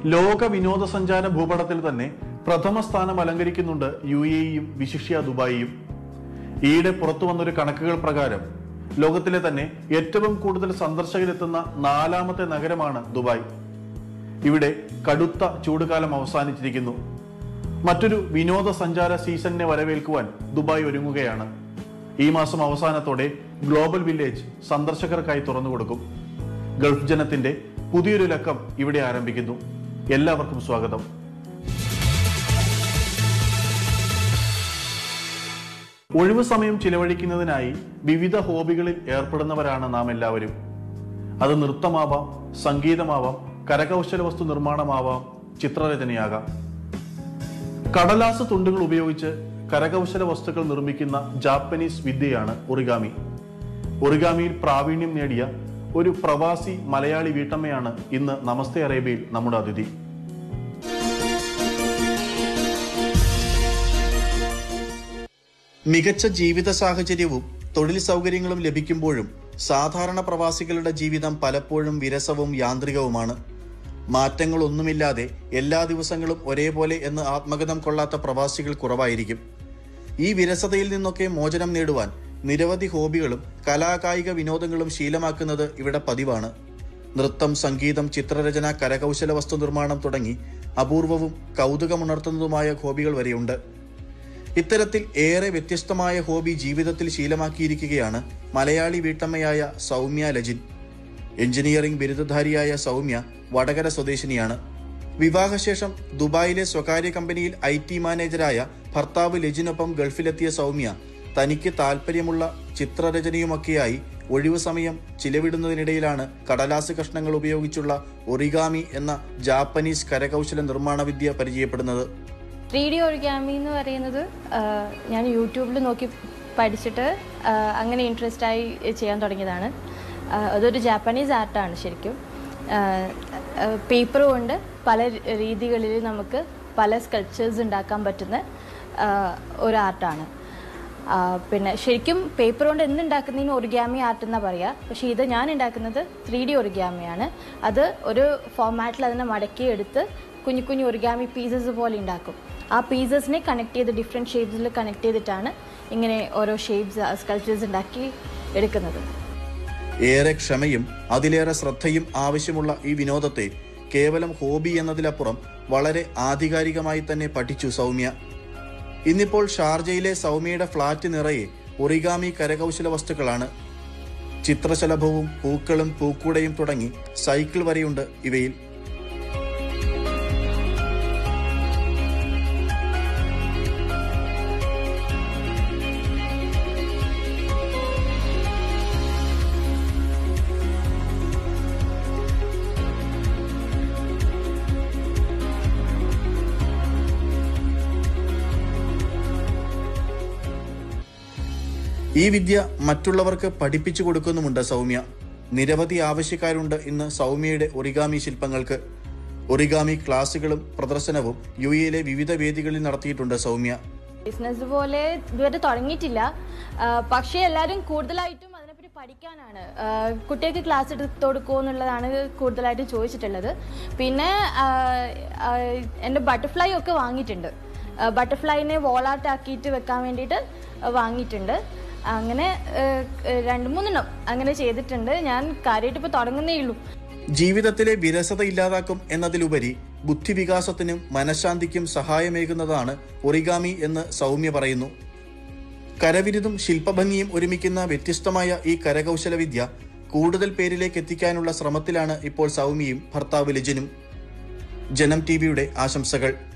ലോക വിനോദസഞ്ചാര ഭൂപടത്തിൽ തന്നെ പ്രഥമ സ്ഥാനം അലങ്കരിക്കുന്നുണ്ട് യു എയും വിശിഷ്യ ദുബായിയും ഈയിടെ പുറത്തു വന്നൊരു കണക്കുകൾ പ്രകാരം ലോകത്തിലെ തന്നെ ഏറ്റവും കൂടുതൽ സന്ദർശകരെത്തുന്ന നാലാമത്തെ നഗരമാണ് ദുബായ് ഇവിടെ കടുത്ത ചൂടുകാലം അവസാനിച്ചിരിക്കുന്നു മറ്റൊരു വിനോദസഞ്ചാര സീസണിനെ വരവേൽക്കുവാൻ ദുബായ് ഒരുങ്ങുകയാണ് ഈ മാസം അവസാനത്തോടെ ഗ്ലോബൽ വില്ലേജ് സന്ദർശകർക്കായി തുറന്നുകൊടുക്കും ഗൾഫ് ജനത്തിന്റെ പുതിയൊരു ലക്കം ഇവിടെ ആരംഭിക്കുന്നു എല്ലാവർക്കും സ്വാഗതം ഒഴിവു സമയം ചിലവഴിക്കുന്നതിനായി വിവിധ ഹോബികളിൽ ഏർപ്പെടുന്നവരാണ് നാം എല്ലാവരും അത് നൃത്തമാവാം സംഗീതമാവാം കരകൗശല വസ്തു നിർമ്മാണമാവാം ചിത്രരചനയാകാം കടലാസ് തുണ്ടുകൾ ഉപയോഗിച്ച് കരകൗശല വസ്തുക്കൾ നിർമ്മിക്കുന്ന ജാപ്പനീസ് വിദ്യയാണ് ഒറിഗാമി ഒറിഗാമിയിൽ പ്രാവീണ്യം നേടിയ ഒരു പ്രവാസി മലയാളി വീട്ടമ്മയാണ് ഇന്ന് നമസ്തേ അറേബ്യയിൽ നമ്മുടെ അതിഥി മികച്ച ജീവിത സാഹചര്യവും തൊഴിൽ സൗകര്യങ്ങളും ലഭിക്കുമ്പോഴും സാധാരണ പ്രവാസികളുടെ ജീവിതം പലപ്പോഴും വിരസവും യാന്ത്രികവുമാണ് മാറ്റങ്ങളൊന്നുമില്ലാതെ എല്ലാ ദിവസങ്ങളും ഒരേപോലെ എന്ന് ആത്മഗതം കൊള്ളാത്ത പ്രവാസികൾ കുറവായിരിക്കും ഈ വിരസതയിൽ നിന്നൊക്കെ മോചനം നേടുവാൻ നിരവധി ഹോബികളും കലാകായിക വിനോദങ്ങളും ശീലമാക്കുന്നത് ഇവിടെ പതിവാണ് നൃത്തം സംഗീതം ചിത്രരചന കരകൗശല വസ്തു നിർമ്മാണം തുടങ്ങി അപൂർവവും കൗതുകമുണർത്തുന്നതുമായ ഹോബികൾ വരെയുണ്ട് ഇത്തരത്തിൽ ഏറെ വ്യത്യസ്തമായ ഹോബി ജീവിതത്തിൽ ശീലമാക്കിയിരിക്കുകയാണ് മലയാളി വീട്ടമ്മയായ സൗമ്യ ലജിൻ എഞ്ചിനീയറിംഗ് ബിരുദധാരിയായ സൗമ്യ വടകര സ്വദേശിനിയാണ് വിവാഹശേഷം ദുബായിലെ സ്വകാര്യ കമ്പനിയിൽ ഐ ടി മാനേജരായ ഭർത്താവ് ലജിനൊപ്പം ഗൾഫിലെത്തിയ സൗമ്യ തനിക്ക് താല്പര്യമുള്ള ചിത്രരചനയുമൊക്കെയായി ഒഴിവു സമയം ചിലവിടുന്നതിനിടയിലാണ് കടലാസ് കഷ്ണങ്ങൾ ഉപയോഗിച്ചുള്ള ഒറിഗാമി എന്ന ജാപ്പനീസ് കരകൗശല നിർമ്മാണ വിദ്യ പരിചയപ്പെടുന്നത് ത്രീ ഡി ഒറിഗാമി എന്ന് പറയുന്നത് ആ, ഞാൻ യൂട്യൂബിൽ നോക്കി പഠിച്ചിട്ട് ആ, അങ്ങനെ ഇൻട്രസ്റ്റ് ആയി ചെയ്യാൻ തുടങ്ങിയതാണ് ആ, അതൊരു ജാപ്പനീസ് ആർട്ടാണ് ശരിക്കും പേപ്പർ കൊണ്ട് പല രീതികളിൽ നമുക്ക് പല സ്കൾപ്ചേഴ്സ് ഉണ്ടാക്കാൻ പറ്റുന്ന ആ, ഒരു ആർട്ടാണ് ആ, പിന്നെ ശരിക്കും പേപ്പർ കൊണ്ട് എന്തുണ്ടാക്കുന്നതിന് ഒറിഗാമി ആർട്ട് എന്നാ പറയുക പക്ഷേ ഇത് ഞാൻ ഉണ്ടാക്കുന്നത് ത്രീ ഡി ഒറിഗാമിയാണ് അത് ഒരു ഫോമാറ്റിൽ അതിനെ മടക്കി എടുത്ത് കുഞ്ഞു കുഞ്ഞു ഒറിഗാമി പീസസ് പോലെ ഉണ്ടാക്കും ആ പീസസിനെ കണക്ട് ചെയ്ത് ഡിഫറെൻറ്റ് ഷേപ്സിൽ കണക്ട് ചെയ്തിട്ടാണ് ഇങ്ങനെ ഓരോ ഷേപ്സ് സ്കൾപ്ചേഴ്സ് ഉണ്ടാക്കി എടുക്കുന്നത് ഏറെ ക്ഷമയും അതിലേറെ ശ്രദ്ധയും ആവശ്യമുള്ള ഈ വിനോദത്തെ കേവലം ഹോബി എന്നതിലപ്പുറം വളരെ ആധികാരികമായി തന്നെ പഠിച്ചു സൗമ്യ ഇന്നിപ്പോൾ ഷാർജയിലെ സൗമ്യയുടെ ഫ്ളാറ്റ് നിറയെ ഒറിഗാമി കരകൗശല വസ്തുക്കളാണ് ചിത്രശലഭവും പൂക്കളും പൂക്കൂടയും തുടങ്ങി സൈക്കിൾ വരെയുണ്ട് ഇവയിൽ ഈ വിദ്യ മറ്റുള്ളവർക്ക് പഠിപ്പിച്ചു കൊടുക്കുന്നുമുണ്ട് സൗമ്യ നിരവധി ആവശ്യക്കാരുണ്ട് ഇന്ന് സൗമ്യയുടെ ഒറിഗാമി ശില്പങ്ങൾക്ക് ഒറിഗാമി ക്ലാസുകളും പ്രദർശനവും യു എയിലെ വിവിധ വേദികളിൽ നടത്തിയിട്ടുണ്ട് സൗമ്യ ബിസിനസ് പോലെ ഇതുവരെ തുടങ്ങിയിട്ടില്ല ആ, പക്ഷേ എല്ലാവരും കൂടുതലായിട്ടും അതിനെപ്പറ്റി പഠിക്കാനാണ് ആ, കുട്ടികൾക്ക് ക്ലാസ് എടുത്ത് കൊടുക്കുമോ എന്നുള്ളതാണ് കൂടുതലായിട്ട് ചോദിച്ചിട്ടുള്ളത് പിന്നെ ആ, ആ, എൻ്റെ ബട്ടർഫ്ലൈ ഒക്കെ വാങ്ങിയിട്ടുണ്ട് ബട്ടർഫ്ലൈനെ വോളാർട്ട് ആക്കിയിട്ട് വെക്കാൻ വേണ്ടിയിട്ട് വാങ്ങിയിട്ടുണ്ട് അങ്ങനെ ആ, രണ്ട് മൂന്നെണ്ണം അങ്ങനെ ചെയ്തിട്ടുണ്ട് ഞാൻ കാര്യമായിട്ട് ഇപ്പോൾ തുടങ്ങുന്നേ ഉള്ളൂ ജീവിതത്തിലെ വിരസത ഇല്ലാതാക്കും എന്നതിലുപരി ബുദ്ധിവികാസത്തിനും മനഃശാന്തിക്കും സഹായമേകുന്നതാണ് ഒറിഗാമി എന്ന് സൗമ്യ പറയുന്നു കരവിരുതും ശില്പഭംഗിയും ഒരുമിക്കുന്ന വ്യത്യസ്തമായ ഈ കരകൗശല വിദ്യ കൂടുതൽ പേരിലേക്ക് എത്തിക്കാനുള്ള ശ്രമത്തിലാണ് ഇപ്പോൾ സൗമ്യയും ഭർത്താവ് ലിജനും ജനം ടി വിയുടെ ആശംസകൾ